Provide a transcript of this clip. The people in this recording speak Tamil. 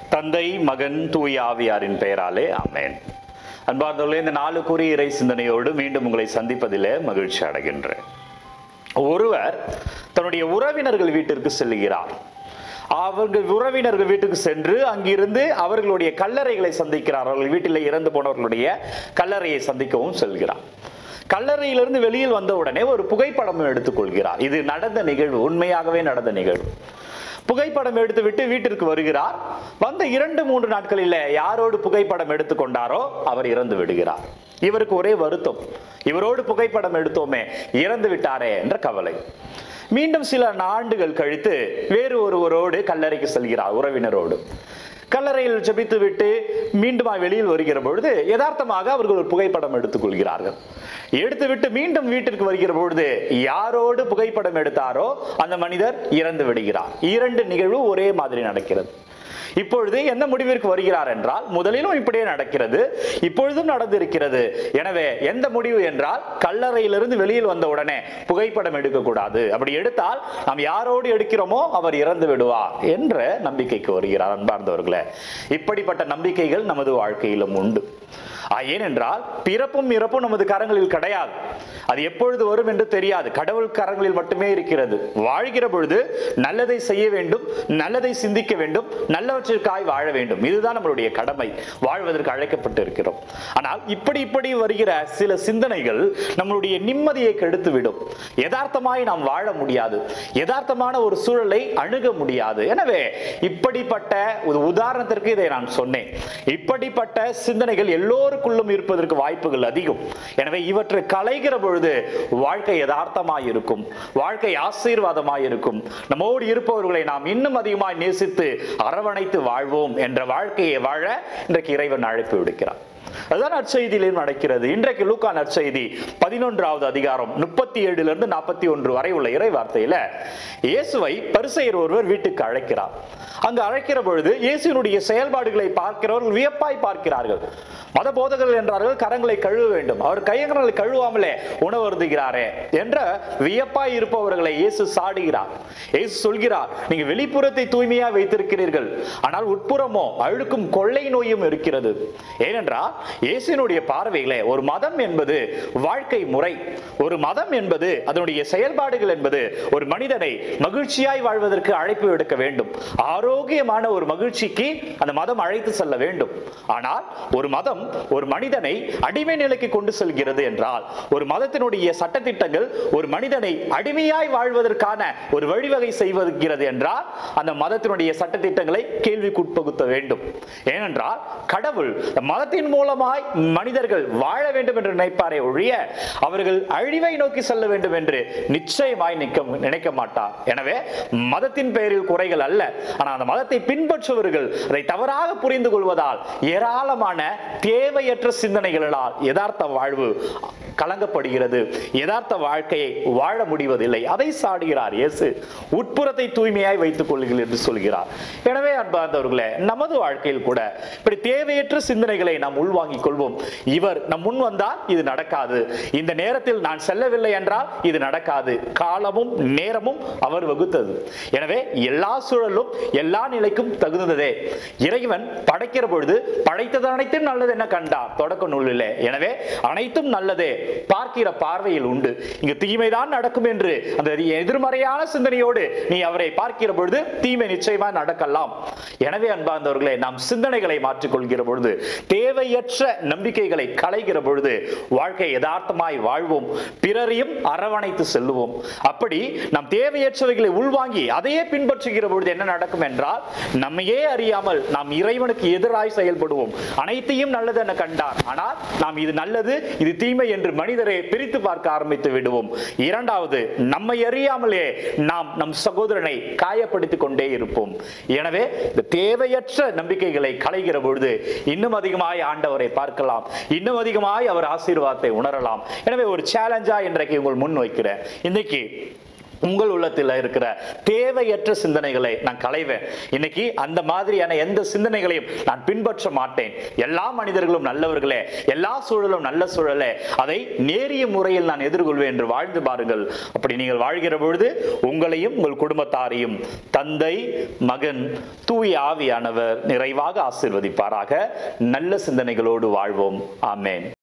தந்தை மகன் தூய ஆவியாரின் பெயராலே ஆமென் அன்பார்ந்தவர்களே இந்த நாலு குறி இறை சிந்தனையோடு மீண்டும் உங்களை சந்திப்பதிலே மகிழ்ச்சி அடைகின்றேன் ஒருவர் தன்னுடைய உறவினர்கள் வீட்டிற்கு செல்லுகிறார் அவர்கள் உறவினர்கள் வீட்டுக்கு சென்று அங்கிருந்து அவர்களுடைய கல்லறைகளை சந்திக்கிறார் அவர்கள் வீட்டில் இறந்து போனவர்களுடைய கல்லறையை சந்திக்கவும் செல்கிறார் கல்லறையிலிருந்து வெளியில் வந்த உடனே ஒரு புகைப்படம் எடுத்துக்கொள்கிறார் இது நடந்த நிகழ்வு உண்மையாகவே நடந்த நிகழ்வு புகைப்படம் எடுத்துவிட்டு வீட்டிற்கு வருகிறார் வந்த இரண்டு மூன்று நாட்களில் யாரோடு புகைப்படம் எடுத்துக்கொண்டாரோ அவர் இறந்து விடுகிறார் இவருக்கு ஒரே வருத்தம் இவரோடு புகைப்படம் எடுத்தோமே இறந்து விட்டாரே என்ற கவலை மீண்டும் சில ஆண்டுகள் கழித்து வேறு ஒருவரோடு கல்லறைக்கு செல்கிறார் உறவினரோடு கல்லறையில் ஜெபித்து விட்டு மீண்டும் வெளியில் வருகிற பொழுது யதார்த்தமாக அவர்கள் ஒரு புகைப்படம் எடுத்துக்கொள்கிறார்கள் எடுத்துவிட்டு மீண்டும் வீட்டிற்கு வருகிற பொழுது யாரோடு புகைப்படம் எடுத்தாரோ அந்த மனிதர் இறந்து விடுகிறார் இரண்டு நிகழ்வு ஒரே மாதிரி நடக்கிறது இப்பொழுது என்ன முடிவிற்கு வருகிறார் என்றால் முதலிலும் இப்படியே நடக்கிறது இப்பொழுதும் நடந்திருக்கிறது எனவே எந்த முடிவு என்றால் கல்லறையிலிருந்து வெளியில் வந்த உடனே புகைப்படம் எடுக்கக்கூடாது அப்படி எடுத்தால் நாம் யாரோடு எடுக்கிறோமோ அவர் இறந்து விடுவார் என்ற நம்பிக்கைக்கு வருகிறார் அன்பார்ந்தவர்களே இப்படிப்பட்ட நம்பிக்கைகள் நமது வாழ்க்கையிலும் உண்டு ஆ, ஏனென்றால் பிறப்பும் இறப்பும் நமது கரங்களில் கிடையாது அது எப்பொழுது வரும் என்று தெரியாது கடவுள் கரங்களில் மட்டுமே இருக்கிறது வாழ்கிற பொழுது நல்லதை செய்ய வேண்டும் நல்லதை சிந்திக்க வேண்டும் நல்லவற்றிற்காய் வாழ வேண்டும் இதுதான் நம்மளுடைய கடமை வாழ்வதற்கு அழைக்கப்பட்டு இருக்கிறோம் ஆனால் இப்படி இப்படி வருகிற சில சிந்தனைகள் நம்மளுடைய நிம்மதியை கெடுத்து விடும் யதார்த்தமாய் நாம் வாழ முடியாது யதார்த்தமான ஒரு சூழலை அணுக முடியாது எனவே இப்படிப்பட்ட ஒரு உதாரணத்திற்கு இதை நான் சொன்னேன் இப்படிப்பட்ட சிந்தனைகள் எல்லோருக்குள்ளும் இருப்பதற்கு வாய்ப்புகள் அதிகம் எனவே இவற்றை கலைகிற பொழுது வாழ்க்கை யதார்த்தமாய் இருக்கும் வாழ்க்கை ஆசீர்வாதமாய் இருக்கும் நம்மோடு இருப்பவர்களை நாம் இன்னும் அதிகமாய் நேசித்து அரவணைத்து வாழ்வோம் என்ற வாழ்க்கையை வாழ இன்றைக்கு இறைவன் அழைப்பு விடுக்கிறார் அதுதான் நற்செய்தியிலும் நடக்கிறது இன்றைக்கு லூக்கா நற்செய்தி பதினொன்றாவது அதிகாரம் முப்பத்தி ஏழுல இருந்து நாற்பத்தி ஒன்று வரை உள்ள இறை வார்த்தையில இயேசுவை பரிசெயர் ஒருவர் வீட்டுக்கு அழைக்கிறார் அங்கு அழைக்கிற பொழுது இயேசுவினுடைய செயல்பாடுகளை பார்க்கிறவர்கள் வியப்பாய் பார்க்கிறார்கள் மத போதகர்கள் என்றார்கள் கரங்களை கழுவ வேண்டும் அவர் கையங்களை கழுவாமலே உணவு அருந்துகிறாரே என்ற வியப்பாய் இருப்பவர்களை இயேசு சாடுகிறார் இயேசு சொல்கிறார் நீங்க வெளிப்புறத்தை தூய்மையா வைத்திருக்கிறீர்கள் ஆனால் உட்புறமோ அழுக்கும் கொள்ளை நோயும் இருக்கிறது ஏனென்றால் இயேசுவினுடைய பார்வையிலே ஒரு மதம் என்பது வாழ்க்கை முறை ஒரு மதம் என்பது அதனுடைய செயல்பாடுகள் என்பது ஒரு மனிதனை மகிழ்ச்சியாய் வாழ்வதற்கு அழைப்பு விடுக்க வேண்டும் ஆரோக்கியமான ஒரு மகிழ்ச்சிக்கு அந்த மதம் அழைத்து செல்ல வேண்டும் ஆனால் ஒரு மதம் ஒரு மனிதனை அடிமை நிலைக்கு கொண்டு செல்கிறது என்றால் ஒரு மதத்தினுடைய சட்டத்திட்டங்கள் ஒரு மனிதனை அடிமையாய் வாழ்வதற்கான ஒரு வழிவகை செய்வதுகிறது என்றால் அந்த மதத்தினுடைய சட்டத்திட்டங்களை கேள்விக்குட்பகுத்த வேண்டும் ஏனென்றால் கடவுள் மதத்தின் மூலமாய் மனிதர்கள் வாழ வேண்டும் என்று நினைப்பாரே ஒழிய அவர்கள் அழிவை நோக்கி செல்ல வேண்டும் என்று நிச்சயமாய் நிற்க நினைக்க மாட்டார் எனவே மதத்தின் பெயரில் குறைகள் அல்ல ஆனால் அந்த மதத்தை பின்பற்றுபவர்கள் அதை தவறாக புரிந்து கொள்வதால் ஏராளமான தேவையற்ற சிந்தனைகளால் யதார்த்த வாழ்வு கலங்கப்படுகிறது யதார்த்த வாழ்க்கையை வாழ முடிவதில்லை அதை சாடுகிறார் இயேசு உட்புறத்தை தூய்மையாய் வைத்துக் கொள்ளுங்கள் என்று சொல்கிறார் எனவே அன்பார்ந்தவர்களே நமது வாழ்க்கையில் கூட இப்படி தேவையற்ற சிந்தனைகளை நாம் உள்வாங்கிக் கொள்வோம் இவர் நம் முன் வந்தால் இது நடக்காது இந்த நேரத்தில் நான் செல்லவில்லை என்றால் இது நடக்காது காலமும் நேரமும் அவர் வகுத்தது எனவே எல்லா சூழலும் எல்லா நிலைக்கும் தகுந்ததே இறைவன் படைக்கிற பொழுது படைத்தது அனைத்தும் நல்லது என்ன கண்டார் தொடக்க நூலிலே எனவே அனைத்தும் நல்லதே பார்க்கிற பார்வையில் உண்டு இங்கு தீமைதான் நடக்கும் என்று அந்த எதிர்மறையான சிந்தனையோடு நீ அவரை பார்க்கிற பொழுது தீமை நிச்சயமா நடக்கலாம் எனவே அன்பார்ந்தவர்களே நாம் சிந்தனைகளை மாற்றிக்கொள்கிற பொழுது தேவையற்ற நம்பிக்கைகளை களைகிற பொழுது வாழ்க்கை யதார்த்தமாய் வாழ்வோம் பிறரையும் அரவணைத்து செல்லுவோம் அப்படி நாம் தேவையற்றவைகளை உள்வாங்கி அதையே பின்பற்றுகிற பொழுது என்ன நடக்கும் என்றால் நம்மையே அறியாமல் நாம் இறைவனுக்கு எதிராய் செயல்படுவோம் அனைத்தையும் நல்லது என கண்டார் ஆனால் நாம் இது நல்லது இது தீமை என்று மனிதரை பிரித்து பார்க்க ஆரம்பித்து விடுவோம் இரண்டாவது நம்மை அறியாமலே நாம் நம் சகோதரனை காயப்படுத்திக் கொண்டே இருப்போம் எனவே இந்த தேவையற்ற நம்பிக்கைகளை களைகிற பொழுது இன்னும் அதிகமாய் ஆண்டவரை பார்க்கலாம் இன்னும் அதிகமாய் அவர் ஆசீர்வாதத்தை உணரலாம் எனவே ஒரு சேலஞ்சா இன்றைக்கு உங்கள் முன் வைக்கிறேன் இன்னைக்கு உங்கள் உள்ளத்தில் இருக்கிற தேவையற்ற சிந்தனைகளை நான் களைவேன் இன்னைக்கு அந்த மாதிரியான எந்த சிந்தனைகளையும் நான் பின்பற்ற மாட்டேன் எல்லா மனிதர்களும் நல்லவர்களே எல்லா சூழலும் நல்ல சூழலே அதை நேரிய முறையில் நான் எதிர்கொள்வேன் என்று வாழ்ந்து பாருங்கள் அப்படி நீங்கள் வாழ்கிற பொழுது உங்களையும் உங்கள் குடும்பத்தாரையும் தந்தை மகன் தூய ஆவியானவர் நிறைவாக ஆசீர்வதிப்பாராக நல்ல சிந்தனைகளோடு வாழ்வோம் ஆமென்